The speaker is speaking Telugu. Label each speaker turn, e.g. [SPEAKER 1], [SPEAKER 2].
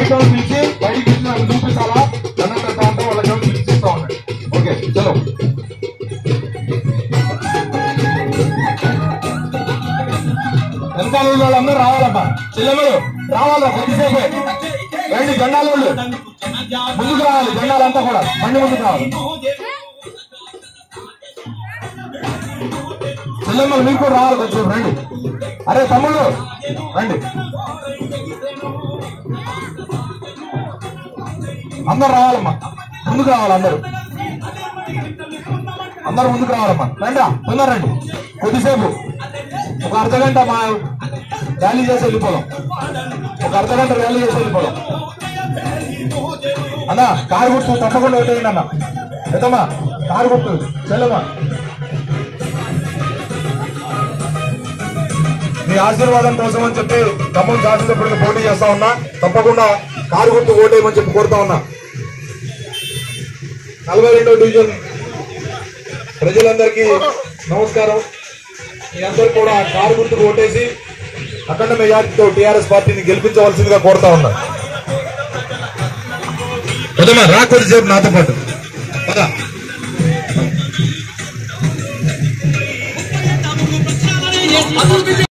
[SPEAKER 1] వాళ్ళకి పిలిచి బయటికి పిలిచి నాకు చూపించాలా దండం పెడతా ఉంటే వాళ్ళకి ఎవరు పిలిచిస్తా ఉండండి ఓకే చలో వెనకాల ఉన్న వాళ్ళందరూ రావాలమ్మా చెల్లెమ్మలు రావాలా కొద్దిసేపు రండి జెండాలు వాళ్ళు ముందుకు రావాలి జెండాలంతా కూడా బండి ముందుకు రావాలి చెల్లెమ్మలు మీకు కూడా రావాలి కొంచెం రండి అరే తమ్ముళ్ళు రండి అందరు రావాలమ్మా ముందుకు రావాలి అందరూ అందరూ ముందుకు రావాలమ్మా రండి తొందర రండి కొద్దిసేపు ఒక అర్ధ గంట మా ర్యాలీ చేసి వెళ్ళిపోదాం ఒక అర్ధ గంట ర్యాలీ చేసి వెళ్ళిపోదాం అన్న కారు గుర్తు తప్పకుండా ఓటేయండి అన్న పెద్దమ్మా కారు గుర్తు చెల్లమ్మా మీ ఆశీర్వాదం కోసం అని చెప్పి ఖమ్మం శాసనసభ్యుడికి పోటీ చేస్తా ఉన్నా తప్పకుండా కారు గుర్తు ఓటేయమని చెప్పి కోరుతా ఉన్నా నలభై రెండో డివిజన్ ప్రజలందరికీ నమస్కారం మీ అందరు కూడా కారు గుర్తుకు ఓటేసి అఖండ మెజార్టీతో టీఆర్ఎస్ పార్టీని గెలిపించవలసిందిగా కోరుతా ఉన్నా పెద్దమ్మా రా కొద్దిసేపు నాతో పాటు పద.